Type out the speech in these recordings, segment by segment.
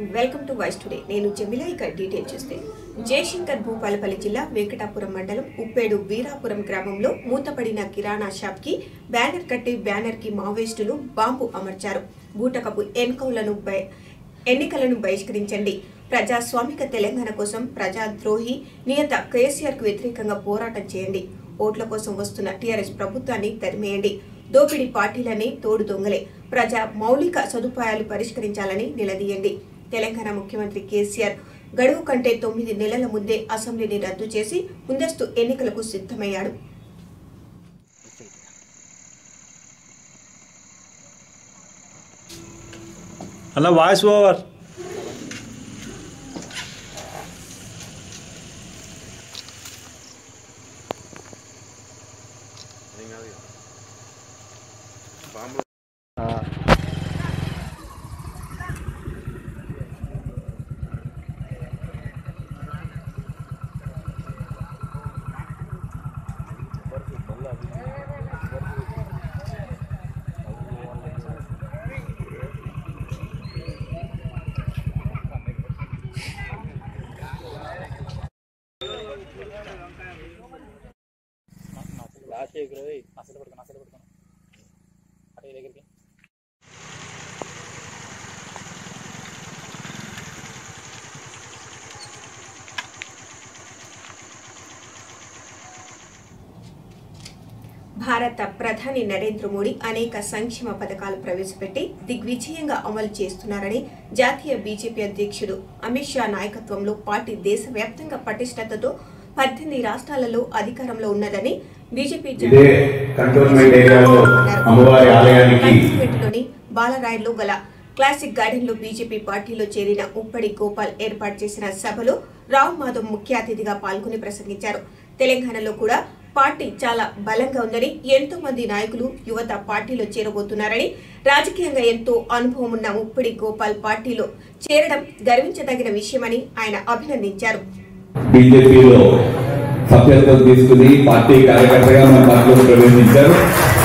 Welcome to voice today నేను జమిలా ఇక detail చూస్తే జయశంకర్ భూపాలపల్లి జిల్లా వెంకటాపురం మండలం ఉప్పేడు వీరాపురం గ్రామంలో మూతపడిన కిరాణా షాప్ కి బ్యానర్ కట్టి బ్యానర్ కి మావోయిస్టులు బాంబు అమర్చారు బూటకపు ఎన్కౌలను బయ- ఎన్నికలను బహిష్కరించండి ప్రజాస్వామిక తెలంగాణ కోసం ప్రజాద్రోహి నియత కేసీఆర్ కు వ్యతిరేకంగా పోరాటం చేయండి ఓట్ల కోసం వస్తున్న టీఆర్ఎస్ ప్రభుత్వాన్ని తరిమేయండి దోపిడీ పార్టీలని తోడు దొంగలే ప్రజా మౌలిక సదుపాయాలు పరిష్కరించాలని నిలదీయండి తెలంగాణ ముఖ్యమంత్రి కేసీఆర్ గడువు కంటే తొమ్మిది నెలల ముందే అసెంబ్లీని రద్దు చేసి ముందస్తు ఎన్నికలకు సిద్ధమయ్యాడు అన్న వాయిస్ ఓవర్ లాస్ట్ దగ్గర పోయి అసలు పడుకోను అసలు పడుకోను అటే దగ్గరికి భారత ప్రధాని నరేంద్ర మోడీ అనేక సంక్షేమ పథకాలు ప్రవేశపెట్టి దిగ్విజయంగా అమలు చేస్తున్నారని జాతీయ బీజేపీ అధ్యక్షుడు అమిత్ షా నాయకత్వంలో పార్టీ దేశవ్యాప్తంగా పటిష్టతతో పద్దెనిమిది రాష్ట్రాలలో అధికారంలో ఉన్నదని బీజేపీ ఇదే కంటోన్మెంట్ ఏరియాలో అమ్మవారి ఆలయానికి కంటోన్మెంట్లోని బాలరాయల్లో గల క్లాసిక్ గార్డెన్ లో బీజేపీ పార్టీలో చేరిన ఉప్పడి గోపాల్ ఏర్పాటు చేసిన సభలో రావు మాధవ్ ముఖ్య అతిథిగా పాల్గొని ప్రసంగించారు తెలంగాణలో కూడా పార్టీ చాలా బలంగా ఉందని ఎంతో మంది నాయకులు యువత పార్టీలో చేరబోతున్నారని రాజకీయంగా ఎంతో అనుభవం ఉన్న ఉప్పడి గోపాల్ పార్టీలో చేరడం గర్వించదగిన విషయమని ఆయన అభినందించారు బీజేపీలో సభ్యత్వం తీసుకుని పార్టీ కార్యకర్తగా మన పార్టీలో ప్రవేశించారు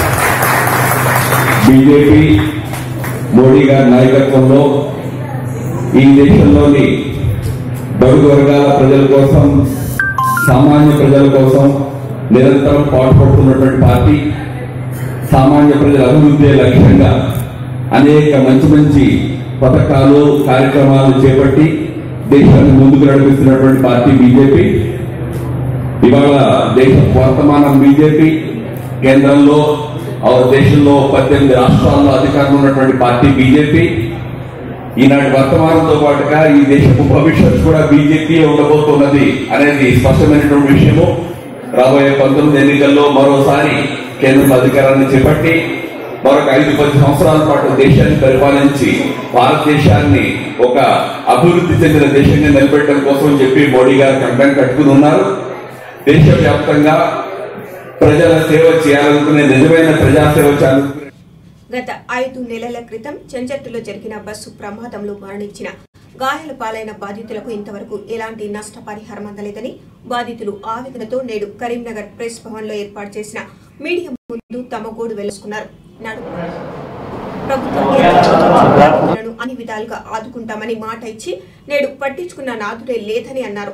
బీజేపీ మోడీ గారి నాయకత్వంలో ఈ దేశంలోని బడుగు వర్గాల ప్రజల కోసం సామాన్య ప్రజల కోసం నిరంతరం పాటుపడుతున్నటువంటి పార్టీ సామాన్య ప్రజల అభివృద్ధి లక్ష్యంగా అనేక మంచి మంచి పథకాలు కార్యక్రమాలు చేపట్టి దేశాన్ని ముందుకు నడిపిస్తున్నటువంటి పార్టీ బీజేపీ ఇవాళ దేశ వర్తమానం బీజేపీ కేంద్రంలో ఆ దేశంలో పద్దెనిమిది రాష్ట్రాల్లో అధికారంలో ఉన్నటువంటి పార్టీ బీజేపీ ఈనాటి వర్తమానంతో పాటుగా ఈ దేశపు భవిష్యత్తు కూడా బీజేపీ ఉండబోతున్నది అనేది స్పష్టమైనటువంటి విషయము రాబోయే పంతొమ్మిది ఎన్నికల్లో మరోసారి కేంద్రం అధికారాన్ని చేపట్టి మరొక ఐదు పది సంవత్సరాల పాటు దేశాన్ని పరిపాలించి భారతదేశాన్ని ఒక అభివృద్ధి చెందిన దేశంగా నిలబెట్టడం కోసం చెప్పి మోడీ గారు కంపెనీ కట్టుకుని ఉన్నారు దేశవ్యాప్తంగా ప్రజల సేవ చేయాలనుకునే నిజమైన ప్రజాసేవ చేయాలనుకునే గత ఐదు నెలల క్రితం చెంచట్టులో జరిగిన బస్సు ప్రమాదంలో మరణించిన గాయాల పాలైన బాధితులకు ఇంతవరకు ఎలాంటి నష్టపరిహారం అందలేదని బాధితులు ఆవేదనతో నేడు కరీంనగర్ ప్రెస్ భవన్ లో ఏర్పాటు చేసిన మీడియా ముందు తమ గోడు వెలుసుకున్నారు నాడు ప్రభుత్వం బాధితులను అన్ని విధాలుగా ఆదుకుంటామని మాట ఇచ్చి నేడు పట్టించుకున్న నాదుడే లేదని అన్నారు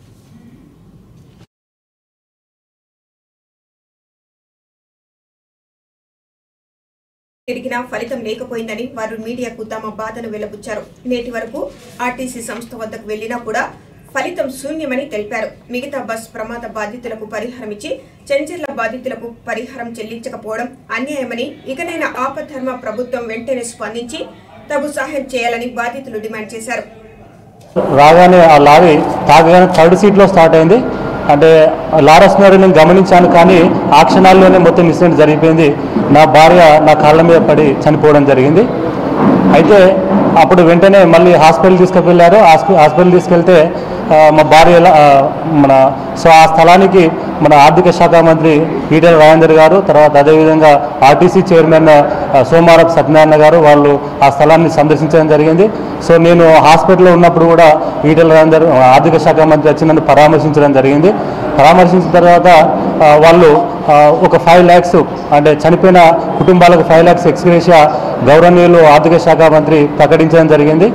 తిరిగినా ఫలితం లేకపోయిందని వారు మీడియాకు తమ బాధను వెల్లబుచ్చారు నేటి వరకు ఆర్టీసీ సంస్థ వద్దకు వెళ్లినా కూడా ఫలితం శూన్యమని తెలిపారు మిగతా బస్ ప్రమాద బాధితులకు పరిహారం ఇచ్చి చెంచర్ల బాధితులకు పరిహారం చెల్లించకపోవడం అన్యాయమని ఇకనైనా ఆపద్ధర్మ ప్రభుత్వం వెంటనే స్పందించి తగు సహాయం చేయాలని బాధితులు డిమాండ్ చేశారు రాగానే ఆ లారీ తాగగానే థర్డ్ సీట్లో స్టార్ట్ అయింది అంటే లారీ వస్తున్నారు నేను గమనించాను కానీ ఆ క్షణాల్లోనే మొత్తం ఇన్సిడెంట్ జరిగిపోయింది నా భార్య నా కాళ్ళ మీద పడి చనిపోవడం జరిగింది అయితే అప్పుడు వెంటనే మళ్ళీ హాస్పిటల్ తీసుకువెళ్ళారు హాస్పి హాస్పిటల్ తీసుకెళ్తే ఆ, మా భార్య ఎలా- ఆ, మన సో ఆ స్థలానికి మన ఆర్థిక శాఖ మంత్రి ఈటెల రాజేందర్ గారు తర్వాత అదేవిధంగా ఆర్టీసీ చైర్మన్ ఆ, సోమారపు సత్యనారాయణ గారు వాళ్ళు ఆ స్థలాన్ని సందర్శించడం జరిగింది సో నేను హాస్పిటల్లో ఉన్నప్పుడు కూడా ఈటెల రాజేందర్ ఆ, ఆర్థిక శాఖ మంత్రి వచ్చి నన్ను పరామర్శించడం జరిగింది పరామర్శించిన తర్వాత ఆ, వాళ్ళు ఆ, ఒక ఫైవ్ ల్యాక్స్ అంటే చనిపోయిన కుటుంబాలకు ఫైవ్ ల్యాక్స్ ఎక్స్గ్రేషియా గౌరవనీయులు ఆర్థిక శాఖ మంత్రి ప్రకటించడం జరిగింది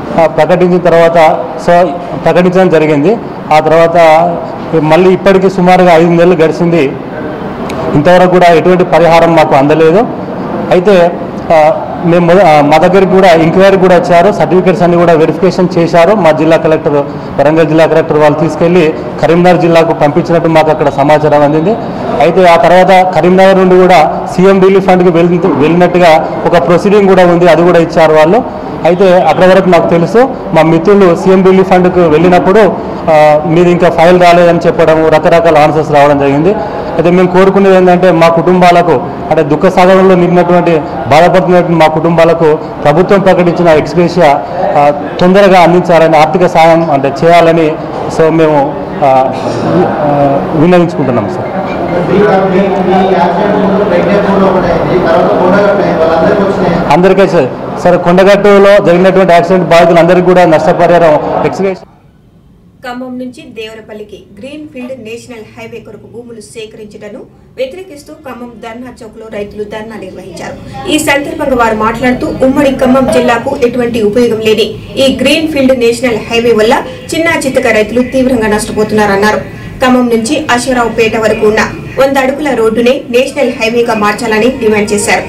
ఆ, ప్రకటించిన తర్వాత సో ప్రకటించడం జరిగింది ఆ తర్వాత మళ్ళీ ఇప్పటికీ సుమారుగా ఐదు నెలలు గడిచింది ఇంతవరకు కూడా ఎటువంటి పరిహారం మాకు అందలేదు అయితే ఆ, మేము మొద- ఆ, మా దగ్గరికి కూడా ఎంక్వైరీ కూడా వచ్చారు సర్టిఫికేట్స్ అన్ని కూడా వెరిఫికేషన్ చేశారు మా జిల్లా కలెక్టర్ వరంగల్ జిల్లా కలెక్టర్ వాళ్ళు తీసుకెళ్లి కరీంనగర్ జిల్లాకు పంపించినట్టు మాకు అక్కడ సమాచారం అందింది అయితే ఆ తర్వాత కరీంనగర్ నుండి కూడా సీఎం రిలీఫ్ ఫండ్కి వెళ్ళి వెళ్ళినట్టుగా ఒక ప్రొసీడింగ్ కూడా ఉంది అది కూడా ఇచ్చారు వాళ్ళు అయితే అక్కడ వరకు నాకు తెలుసు మా మిత్రులు సీఎం రిలీఫ్ ఫండ్కు వెళ్ళినప్పుడు ఆ, మీది ఇంకా ఫైల్ రాలేదని చెప్పడం రకరకాల ఆన్సర్స్ రావడం జరిగింది అయితే మేము కోరుకునేది ఏంటంటే మా కుటుంబాలకు అంటే దుఃఖ సాగరంలో నిండినటువంటి బాధపడుతున్నటువంటి మా కుటుంబాలకు ప్రభుత్వం ప్రకటించిన ఎక్స్గ్రేషియా ఆ, తొందరగా అందించాలని ఆర్థిక సాయం అంటే చేయాలని సో మేము ఆ, వి- ఆ, విన్నవించుకుంటున్నాం సార్ మీ మీ మీ యాక్సిడెంట్ ముందు ప్రజ్ఞాపూర్లో ఒకటి అయింది తర్వాత కొండగట్టు అయింది వాళ్ళందరికీ వచ్చినాయి అందరికీ సార్ సార్ కొండగట్టులో జరిగినటువంటి యాక్సిడెంట్ బాధితులందరికీ కూడా నష్టపరిహారం ఎక్స్గ్రేషియా ఖమ్మం నుంచి దేవరపల్లికి గ్రీన్ ఫీల్డ్ నేషనల్ హైవే కొరకు భూములు సేకరించడను వ్యతిరేకిస్తూ ఖమ్మం ధర్నా చౌక్ లో రైతులు ధర్నా నిర్వహించారు ఈ సందర్భంగా వారు మాట్లాడుతూ ఉమ్మడి ఖమ్మం జిల్లాకు ఎటువంటి ఉపయోగం లేని ఈ గ్రీన్ ఫీల్డ్ నేషనల్ హైవే వల్ల చిన్న చిత్తక రైతులు తీవ్రంగా నష్టపోతున్నారన్నారు ఖమ్మం నుంచి అశ్వరావుపేట వరకు ఉన్న వంద అడుగుల రోడ్డునే నేషనల్ హైవేగా మార్చాలని డిమాండ్ చేశారు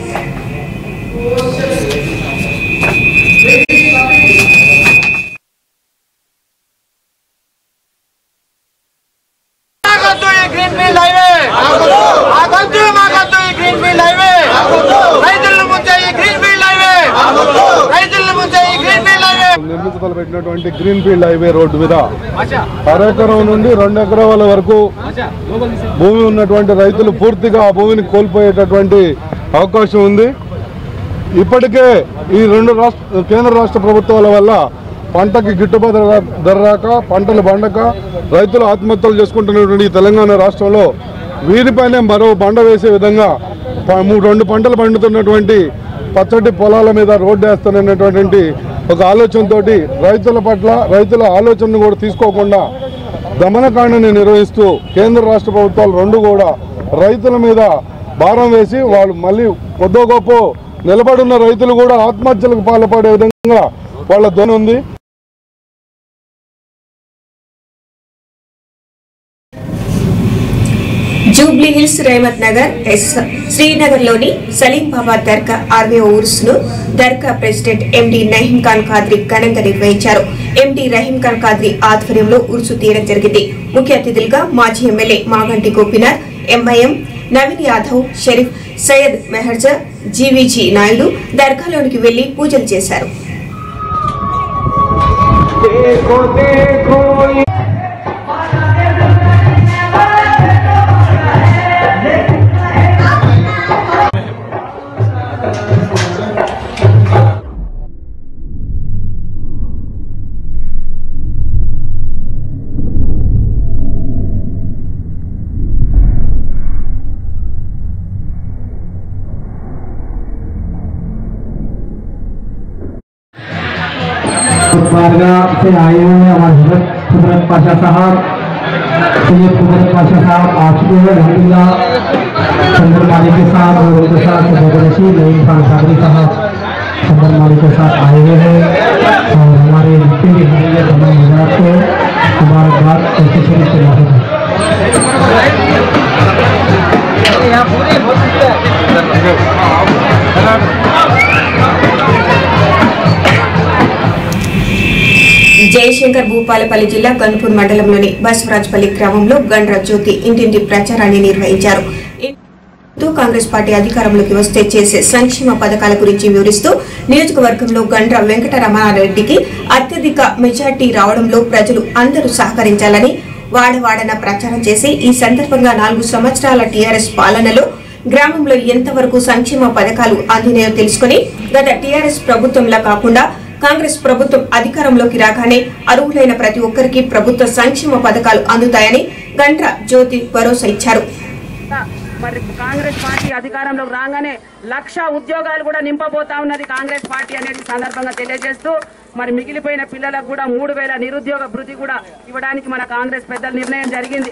ఆగొద్దు ఈ గ్రీన్ ఫీల్డ్ హైవే ఆగొద్దు మాగొద్దు ఈ గ్రీన్ ఫీల్డ్ హైవే రైతులను ముంచే ఈ గ్రీన్ ఫీల్డ్ హైవే రైతులను ముంచే ఈ గ్రీన్ ఫీల్డ్ హైవే నిర్మించతలపెట్టినటువంటి గ్రీన్ ఫీల్డ్ హైవే రోడ్డు మీద అరెకరం నుండి రెండు ఎకరాల వరకు భూమి ఉన్నటువంటి రైతులు పూర్తిగా ఆ భూమిని కోల్పోయేటటువంటి అవకాశం ఉంది ఇప్పటికే ఈ రెండు రాష్ట్ర కేంద్ర రాష్ట్ర ప్రభుత్వాల వల్ల పంటకి గిట్టుబాటు ధర- ధర రాక పంటలు పండక రైతులు ఆత్మహత్యలు చేసుకుంటున్నటువంటి ఈ తెలంగాణ రాష్ట్రంలో వీరిపైనే మరో బండ వేసే విధంగా ప- మూడు రెండు పంటలు పండుతున్నటువంటి పచ్చటి పొలాల మీద రోడ్డు వేస్తున్నటువంటి ఒక ఆలోచనతోటి రైతుల పట్ల రైతుల ఆలోచనను కూడా తీసుకోకుండా దమనకాండని నిర్వహిస్తూ కేంద్ర రాష్ట్ర ప్రభుత్వాలు రెండు కూడా రైతుల మీద భారం వేసి వాళ్ళు మళ్ళీ కొద్దో గొప్ప నిలబడున్న రైతులు కూడా ఆత్మహత్యలకు పాల్పడే విధంగా వాళ్ళ ధ్వని ఉంది జూబ్లీ హిల్స్ రేమత్ నగర్ ఎస్ శ్రీనగర్ లోని సలీం బాబా దర్గా ఆర్వే ఉర్స్ ను దర్గా ప్రెసిడెంట్ ఎండి నహీం ఖాన్ ఖాద్రి ఘనంగా నిర్వహించారు ఎండి రహీం ఖాన్ ఖాద్రి ఆధ్వర్యంలో ఉరుసు తీయడం జరిగింది ముఖ్య అతిథులుగా మాజీ MLA Maganti Gopinath MIM Naveen Yadav Sharif Syed Meharja GVG Naidu దర్గాలోనికి వెళ్లి పూజలు చేశారు बारगाह से आए हुए हैं हमारे हजरत कुदरत पाशा साहब सैयद कुदरत पाशा साहब आ चुके हैं अलहमदिल्ला चंदर मालिक के साथ और उनके साथ सदर रशीद नईम खान सादरी साहब चंदर मालिक के साथ आए हुए हैं और हमारे जितने भी हमारे तमाम हजरात को मुबारकबाद और खुशी से मौजूद है జయశంకర్ భూపాలపల్లి జిల్లా గన్పూర్ మండలంలోని బసవరాజ్పల్లి గ్రామంలో గండ్ర జ్యోతి ఇంటింటి ప్రచారాన్ని నిర్వహించారు తో కాంగ్రెస్ పార్టీ అధికారంలోకి వస్తే చేసే సంక్షేమ పథకాల గురించి వివరిస్తూ నియోజకవర్గంలో గండ్ర వెంకటరమణారెడ్డికి అత్యధిక మెజార్టీ రావడంలో ప్రజలు అందరూ సహకరించాలని వాడవాడన ప్రచారం చేసి ఈ సందర్భంగా నాలుగు సంవత్సరాల టీఆర్ఎస్ పాలనలో గ్రామంలో ఎంతవరకు సంక్షేమ పథకాలు అందినాయో తెలుసుకుని గత టీఆర్ఎస్ ప్రభుత్వంలా కాకుండా కాంగ్రెస్ ప్రభుత్వం అధికారంలోకి రాగానే అర్హులైన ప్రతి ఒక్కరికి ప్రభుత్వ సంక్షేమ పథకాలు అందుతాయని గండ్ర జ్యోతి భరోసా ఇచ్చారు మరి కాంగ్రెస్ పార్టీ అధికారంలోకి రాగానే లక్ష ఉద్యోగాలు కూడా నింపబోతా ఉన్నది కాంగ్రెస్ పార్టీ అనేది సందర్భంగా తెలియజేస్తూ మరి మిగిలిపోయిన పిల్లలకు కూడా మూడు వేల నిరుద్యోగ భృతి కూడా ఇవ్వడానికి మన కాంగ్రెస్ పెద్దల నిర్ణయం జరిగింది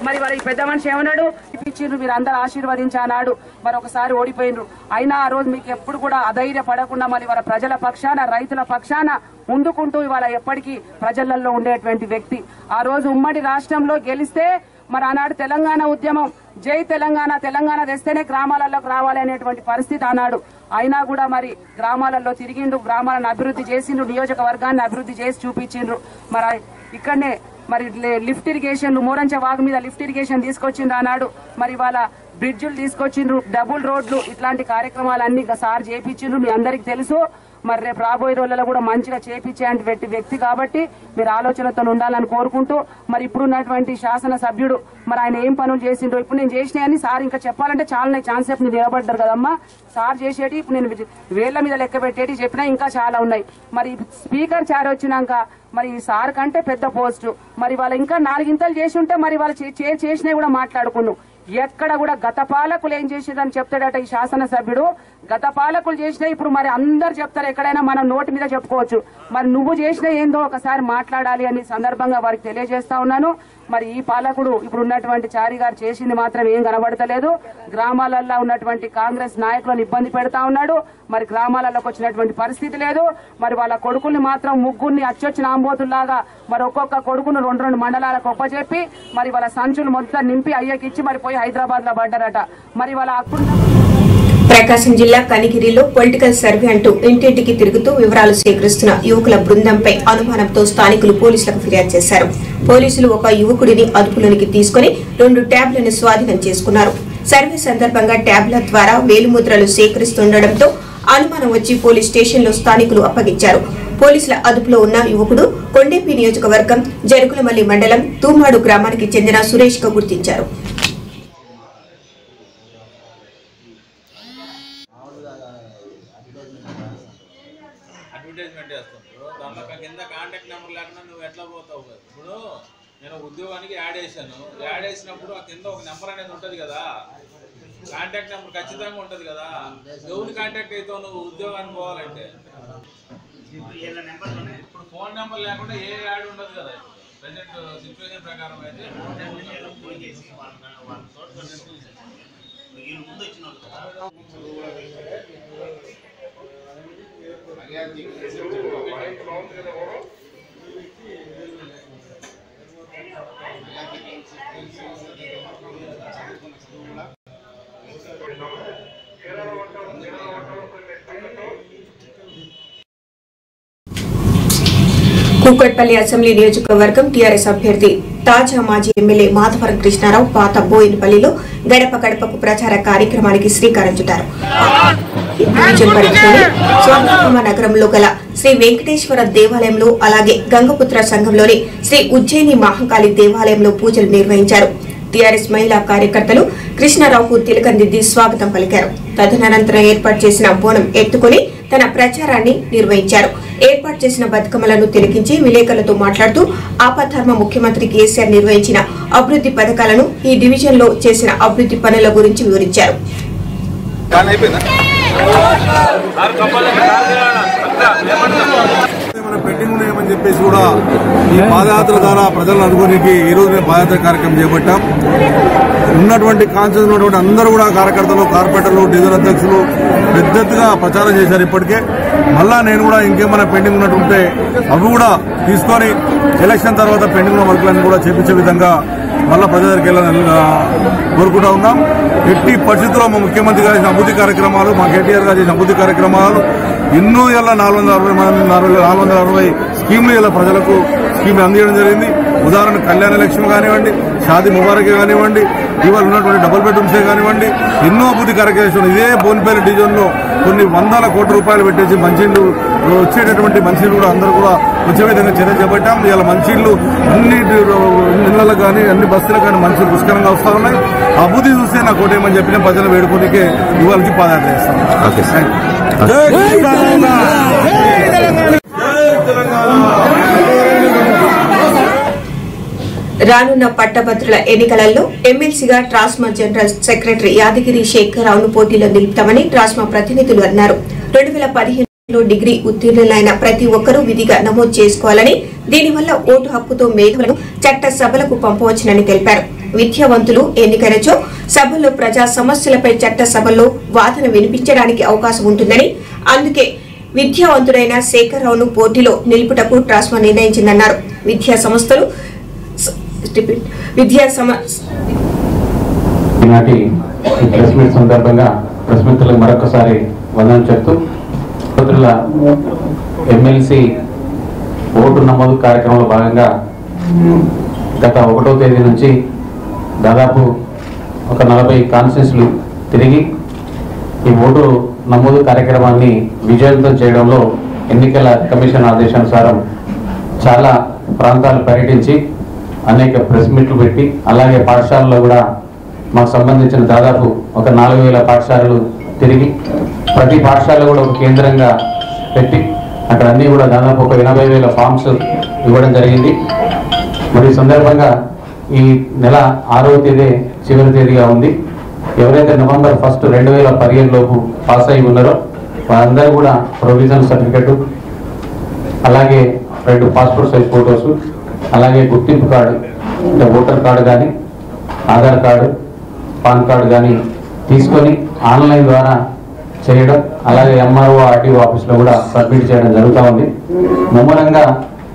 మరి వారి పెద్ద మనిషి ఏమన్నాడు ఇప్పించిండ్రు మీరు అందరు ఆశీర్వదించానాడు మరి ఒకసారి ఓడిపోయినరు అయినా ఆ రోజు మీకు ఎప్పుడు కూడా అధైర్య పడకుండా మరి వాళ్ళ ప్రజల పక్షాన రైతుల పక్షాన ముందుకుంటూ ఇవాళ ఎప్పటికీ ప్రజలలో ఉండేటువంటి వ్యక్తి ఆ రోజు ఉమ్మడి రాష్ట్రంలో గెలిస్తే మరి ఆనాడు తెలంగాణ ఉద్యమం జై తెలంగాణ తెలంగాణ తెస్తేనే గ్రామాలలోకి రావాలి అనేటువంటి పరిస్థితి ఆనాడు అయినా కూడా మరి గ్రామాలలో తిరిగిండు గ్రామాలను అభివృద్ధి చేసిండ్రు నియోజకవర్గాన్ని అభివృద్ధి చేసి చూపించిండ్రు మరి ఇక్కడనే మరి లే- లిఫ్ట్ ఇరిగేషన్ మూరంచ వాగు మీద లిఫ్ట్ ఇరిగేషన్ తీసుకొచ్చిండ్రు ఆనాడు మరి వాళ్ళ బ్రిడ్జులు తీసుకొచ్చిండ్రు డబుల్ రోడ్లు ఇట్లాంటి కార్యక్రమాలన్నీ గ- సార్ చేపించిండ్రు మీ అందరికి తెలుసు మరి రేపు రాబోయే రోజులలో కూడా మంచిగా చేపించే వ్యక్తి వ్యక్తి కాబట్టి మీరు ఆలోచనతో ఉండాలని కోరుకుంటూ మరి ఇప్పుడు ఉన్నటువంటి శాసన సభ్యుడు మరి ఆయన ఏం పనులు చేసిండో ఇప్పుడు నేను చేసినాయని సార్ ఇంకా చెప్పాలంటే చాలా ఛాన్స్ సేపు మీరు నిలబడ్డారు కదమ్మా సార్ చేసేటి ఇప్పుడు నేను వేళ్ల మీద లెక్క పెట్టేటి చెప్పినా ఇంకా చాలా ఉన్నాయి మరి స్పీకర్ చార్ వచ్చినాక మరి ఈ సార్ కంటే పెద్ద పోస్టు మరి వాళ్ళు ఇంకా నాలుగింతలు చేసి ఉంటే మరి వాళ్ళు చే- చే- చేసినవి కూడా మాట్లాడుకున్నాం ఎక్కడ కూడా గత పాలకులు ఏం చేసేదని చెప్తాడట ఈ శాసనసభ్యుడు గత పాలకులు చేసినా ఇప్పుడు మరి అందరు చెప్తారు ఎక్కడైనా మనం నోటి మీద చెప్పుకోవచ్చు మరి నువ్వు చేసిన ఏందో ఒకసారి మాట్లాడాలి అని సందర్భంగా వారికి తెలియజేస్తా ఉన్నాను మరి ఈ పాలకుడు ఇప్పుడు ఉన్నటువంటి చారి గారు చేసింది మాత్రం ఏం కనబడతలేదు గ్రామాలలో ఉన్నటువంటి కాంగ్రెస్ నాయకులను ఇబ్బంది పెడతా ఉన్నాడు మరి గ్రామాలలోకి వచ్చినటువంటి పరిస్థితి లేదు మరి వాళ్ళ కొడుకుల్ని మాత్రం ముగ్గురిని అచ్చొచ్చిన ఆంబోతుల్లాగా మరి ఒక్కొక్క కొడుకును రెండు రెండు మండలాలకు ఒప్పచెప్పి మరి వాళ్ళ సంచులు మొత్తం నింపి అయ్యకిచ్చి మరి పోయి హైదరాబాద్ లో పడ్డారట మరి వాళ్ళ అప్పుడు ప్రకాశం జిల్లా కనిగిరిలో పొలిటికల్ సర్వే అంటూ ఇంటింటికి తిరుగుతూ వివరాలు సేకరిస్తున్న యువకుల బృందంపై అనుమానంతో స్థానికులు పోలీసులకు ఫిర్యాదు చేశారు పోలీసులు ఒక యువకుడిని అదుపులోనికి తీసుకుని రెండు ట్యాబ్లను స్వాధీనం చేసుకున్నారు సర్వే సందర్భంగా ట్యాబ్ల ద్వారా వేలుముద్రలు సేకరిస్తుండటంతో అనుమానం వచ్చి పోలీస్ స్టేషన్లో స్థానికులు అప్పగించారు పోలీసుల అదుపులో ఉన్న యువకుడు కొండేపి నియోజకవర్గం జరుగులమల్లి మండలం తూమాడు గ్రామానికి చెందిన సురేష్ గా గుర్తించారు అడ్వర్టైజ్మెంట్ చేస్తాం ఇప్పుడు దాంట్లో కింద కాంటాక్ట్ నెంబర్ లేకుండా నువ్వు ఎట్లా పోతావు కదా ఇప్పుడు నేను ఉద్యోగానికి యాడ్ చేశాను యాడ్ చేసినప్పుడు ఆ కింద ఒక నెంబర్ అనేది ఉంటుంది కదా కాంటాక్ట్ నెంబర్ ఖచ్చితంగా ఉంటుంది కదా ఎవరిని కాంటాక్ట్ అవుతావు నువ్వు ఉద్యోగానికి పోవాలంటే ఇప్పుడు ఫోన్ నెంబర్ లేకుండా ఏ యాడ్ ఉండదు కదా ప్రజెంట్ సిచ్యువేషన్ ప్రకారం అయితే కూకట్పల్లి అసెంబ్లీ నియోజకవర్గం టీఆర్ఎస్ అభ్యర్థి తాజా మాజీ ఎమ్మెల్యే మాధవరం కృష్ణారావు పాత బోయినపల్లిలో గడప గడపకు ప్రచార కార్యక్రమానికి శ్రీకారం చుట్టారు డివిజన్ పరిధిలోని స్వర్ణకుమ నగరంలో గల శ్రీ వెంకటేశ్వర దేవాలయంలో అలాగే గంగపుత్ర సంఘంలోని శ్రీ ఉజ్జయిని మహంకాళి దేవాలయంలో పూజలు నిర్వహించారు టీఆర్ఎస్ మహిళా కార్యకర్తలు కృష్ణారావుకు తిలకందిద్ది స్వాగతం పలికారు తదనంతరం ఏర్పాటు చేసిన బోనం ఎత్తుకుని తన ప్రచారాన్ని నిర్వహించారు ఏర్పాటు చేసిన బతుకమ్మలను తిలకించి విలేకరులతో మాట్లాడుతూ ఆపద్ధర్మ ముఖ్యమంత్రి కేసీఆర్ నిర్వహించిన అభివృద్ధి పథకాలను ఈ డివిజన్ లో చేసిన అభివృద్ధి పనుల గురించి వివరించారు ఏమైనా పెండింగ్ ఉన్నాయని చెప్పేసి కూడా ఈ పాదయాత్ర ద్వారా ప్రజలను అనుకోనికి ఈ రోజు మేము పాదయాత్ర కార్యక్రమం చేపట్టాం ఉన్నటువంటి కాన్సెన్స్ ఉన్నటువంటి అందరూ కూడా కార్యకర్తలు కార్పొరేటర్లు డివిజన్ అధ్యక్షులు పెద్ద ఎత్తుగా ప్రచారం చేశారు ఇప్పటికే మళ్ళా నేను కూడా ఇంకేమైనా పెండింగ్ ఉన్నట్టు ఉంటే అవి కూడా తీసుకొని ఎలక్షన్ తర్వాత పెండింగ్ ఉన్న వర్కులన్నీ కూడా చేపించే విధంగా మళ్ళా ప్రజల దగ్గరికి వెళ్ళాలని ఆ, కోరుకుంటా ఉన్నాం ఎట్టి పరిస్థితుల్లో మా ముఖ్యమంత్రి గారు చేసిన అభివృద్ధి కార్యక్రమాలు మా కేటీఆర్ గారు చేసిన అభివృద్ధి కార్యక్రమాలు ఎన్నో ఏళ్ళ నాలుగు వందల అరవై మంది నాలుగు నాలుగు వందల అరవై స్కీమ్లు ఇలా ప్రజలకు స్కీమ్ అందించడం జరిగింది ఉదాహరణ కళ్యాణ లక్ష్మి కానివ్వండి షాది ముబారక్ కానివ్వండి ఇవాళ ఉన్నటువంటి డబుల్ బెడ్రూమ్సే కానివ్వండి ఎన్నో అభివృద్ధి కార్యక్రమాలు ఇదే బోన్పేట డివిజన్లో కొన్ని వందల కోట్ల రూపాయలు పెట్టేసి మంచిళ్ళు వచ్చేటటువంటి మంచిళ్ళు కూడా అందరూ కూడా వచ్చే విధంగా చర్య చేపట్టాం ఇవాళ మంచిళ్ళు అన్ని ఇళ్లకు కానీ అన్ని బస్తీలకు కానీ మంచిలు పుష్కరంగా వస్తూ ఉన్నాయి ఆ అభివృద్ధి చూస్తే నాకు కోటేమని చెప్పిన ప్రజలు వేడుకోనికే ఇవాళ నుంచి పాదయాత్ర చేస్తాం ఓకే రానున్న పట్టభద్రుల ఎన్నికలలో ఎమ్మెల్సీగా ట్రాస్మా జనరల్ సెక్రటరీ యాదగిరి శేఖరరావును పోటీలో నిలుపుతామని ట్రాస్మా ప్రతినిధులు అన్నారు రెండు వేల పదిహేనులో డిగ్రీ ఉత్తీర్ణులైన ప్రతి ఒక్కరూ విధిగా నమోదు చేసుకోవాలని దీనివల్ల ఓటు హక్కుతో మేధవులను చట్ట సభలకు పంపవచ్చునని తెలిపారు విద్యావంతులు ఎన్నికైనచో సభల్లో ప్రజా సమస్యలపై చట్ట సభల్లో వాదన వినిపించడానికి అవకాశం ఉంటుందని అందుకే విద్యావంతుడైన శేఖర్రావును పోటీలో నిలుపుటకు ట్రాస్మా నిర్ణయించిందన్నారు విద్యా సంస్థలు స- రిపీట్. విద్యా సమ ఈనాటి ఈ ప్రెస్ మీట్ సందర్భంగా ప్రెస్ మిత్రులకు మరొకసారి వందనం చెప్తూ మిత్రుల ఎమ్మెల్సీ ఓటు నమోదు కార్యక్రమంలో భాగంగా గత ఒకటో తేదీ నుంచి దాదాపు ఒక నలభై కాన్స్టిట్యూన్సీలు తిరిగి ఈ ఓటు నమోదు కార్యక్రమాన్ని విజయవంతం చేయడంలో ఎన్నికల కమిషన్ ఆదేశానుసారం చాలా ప్రాంతాలు పర్యటించి అనేక ప్రెస్ మీట్లు పెట్టి అలాగే పాఠశాలలో కూడా మాకు సంబంధించిన దాదాపు ఒక నాలుగు వేల పాఠశాలలు తిరిగి ప్రతి పాఠశాల కూడా ఒక కేంద్రంగా పెట్టి అక్కడ అన్నీ కూడా దాదాపు ఒక ఎనభై వేల ఫామ్స్ ఇవ్వడం జరిగింది మరి ఈ సందర్భంగా ఈ నెల ఆరవ తేదీ చివరి తేదీగా ఉంది ఎవరైతే నవంబర్ ఫస్ట్ రెండు వేల పదిహేను లోపు పాస్ అయి ఉన్నారో వారందరూ కూడా ప్రొవిజన్ సర్టిఫికెట్ అలాగే రెండు పాస్పోర్ట్ సైజ్ ఫోటోస్ అలాగే గుర్తింపు కార్డు అంటే ఓటర్ కార్డు కానీ ఆధార్ కార్డు పాన్ కార్డు కానీ తీసుకొని ఆన్లైన్ ద్వారా చేయడం అలాగే ఎంఆర్ఓ ఆర్టీఓ ఆఫీస్లో కూడా సబ్మిట్ చేయడం జరుగుతూ ఉంది ముమ్మరంగా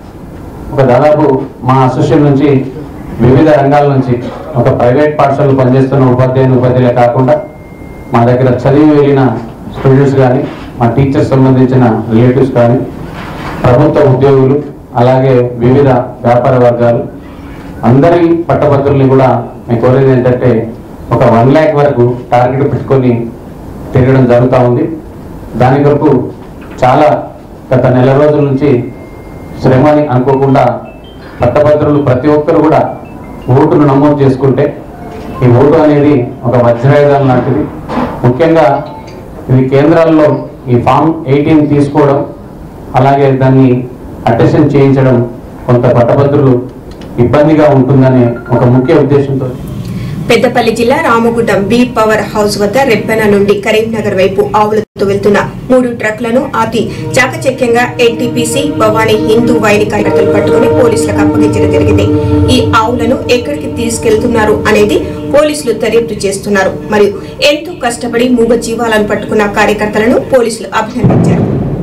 ఒక దాదాపు మా అసోసియేషన్ నుంచి వివిధ రంగాల నుంచి ఒక ప్రైవేట్ పాఠశాలలో పనిచేస్తున్న ఉపాధ్యాయులు ఉపాధ్యాయులే కాకుండా మా దగ్గర చదివి వెళ్ళిన స్టూడెంట్స్ కానీ మా టీచర్స్ సంబంధించిన రిలేటివ్స్ కానీ ప్రభుత్వ ఉద్యోగులు అలాగే వివిధ వ్యాపార వర్గాలు అందరి పట్టభద్రుల్ని కూడా మేము కోరేది ఏంటంటే ఒక వన్ ల్యాక్ వరకు టార్గెట్ పెట్టుకొని తిరగడం జరుగుతూ ఉంది దాని కొరకు చాలా గత నెల రోజుల నుంచి శ్రమని అనుకోకుండా పట్టభద్రులు ప్రతి ఒక్కరు కూడా ఓటును నమోదు చేసుకుంటే ఈ ఓటు అనేది ఒక వజ్రాయుధం లాంటిది ముఖ్యంగా ఇది కేంద్రాల్లో ఈ ఫామ్ ఎయిటీన్ తీసుకోవడం అలాగే దాన్ని అటెషన్ చేయించడం కొంత పట్టభద్రులు ఇబ్బందిగా ఉంటుందనే ఒక ముఖ్య ఉద్దేశంతో పెద్దపల్లి జిల్లా రామగుండం బి పవర్ హౌస్ వద్ద రెబ్బెన నుండి కరీంనగర్ వైపు ఆవులతో వెళ్తున్న మూడు ట్రక్లను అతి చాకచక్యంగా ఎన్టీపీసీ భవానీ హిందూ వైని కార్యకర్తలు పట్టుకుని పోలీసులకు అప్పగించడం జరిగింది ఈ ఆవులను ఎక్కడికి తీసుకెళ్తున్నారు అనేది పోలీసులు దర్యాప్తు చేస్తున్నారు మరియు ఎంతో కష్టపడి మూగ జీవాలను పట్టుకున్న కార్యకర్తలను పోలీసులు అభినందించారు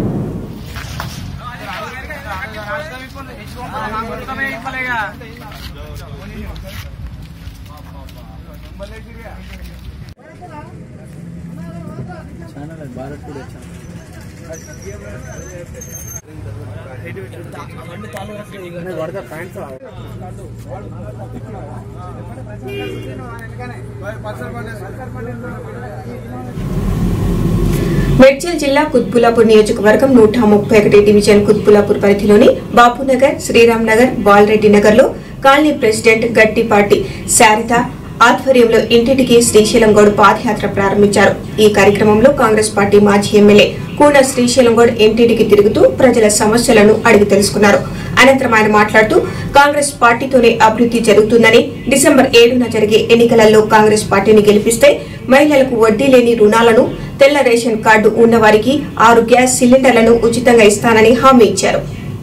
మేడ్చల్ జిల్లా కుత్బులాపూర్ నియోజకవర్గం నూట ముప్పై ఒకటి డివిజన్ కుత్బులాపూర్ పరిధిలోని బాపునగర్ శ్రీరామ్ నగర్ బాలరెడ్డి నగర్ లో కాలనీ ప్రెసిడెంట్ గట్టిపాటి శారద ఆధ్వర్యంలో ఇంటింటికి శ్రీశైలం గౌడ్ పాదయాత్ర ప్రారంభించారు ఈ కార్యక్రమంలో కాంగ్రెస్ పార్టీ మాజీ ఎమ్మెల్యే కూన శ్రీశైలం గౌడ్ ఇంటింటికి తిరుగుతూ ప్రజల సమస్యలను అడిగి తెలుసుకున్నారు అనంతరం ఆయన మాట్లాడుతూ కాంగ్రెస్ పార్టీతోనే అభివృద్ధి జరుగుతుందని డిసెంబర్ ఏడున జరిగే ఎన్నికలలో కాంగ్రెస్ పార్టీని గెలిపిస్తే మహిళలకు వడ్డీ లేని రుణాలను తెల్ల రేషన్ కార్డు ఉన్నవారికి ఆరు గ్యాస్ సిలిండర్లను ఉచితంగా ఇస్తానని హామీ ఇచ్చారు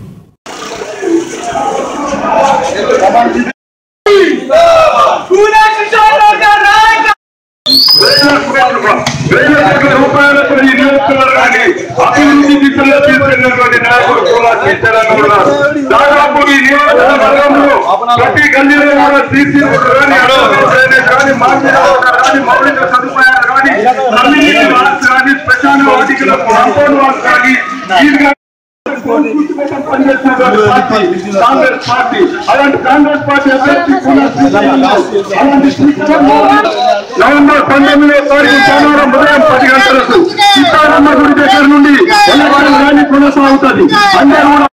రూపాయలతో ఈ నియోజకవర్గాన్ని అభివృద్ధి దిశలో తీసుకెళ్ళినటువంటి నాయకుడు కూడా శ్రీశైలంగా ఉన్నారు దాదాపు ఈ నియోజకవర్గంలో ప్రతి గల్లీలో కూడా సీసీ రోడ్లు కానీ అడవులు కానీ మార్కెట్ కానీ మౌలిక సదుపాయాలు కానీ కమ్యూనిటీ వాల్స్ కానీ శ్మశాన వాటికల కాంపౌండ్ వాల్స్ కానీ ఇది కానీ కాంగ్రెస్ పార్టీ అలాంటి కాంగ్రెస్ పార్టీ అభ్యర్థి కూడా శ్రీశైలంలో అలాంటి శ్రీశైలంలో నవంబర్ పంతొమ్మిదో తారీఖు సోమవారం ఉదయం పది గంటలకు సీతారామ గుడి దగ్గర నుండి ఎల్లవారి ర్యాలీ కొనసాగుతుంది అందరూ కూడా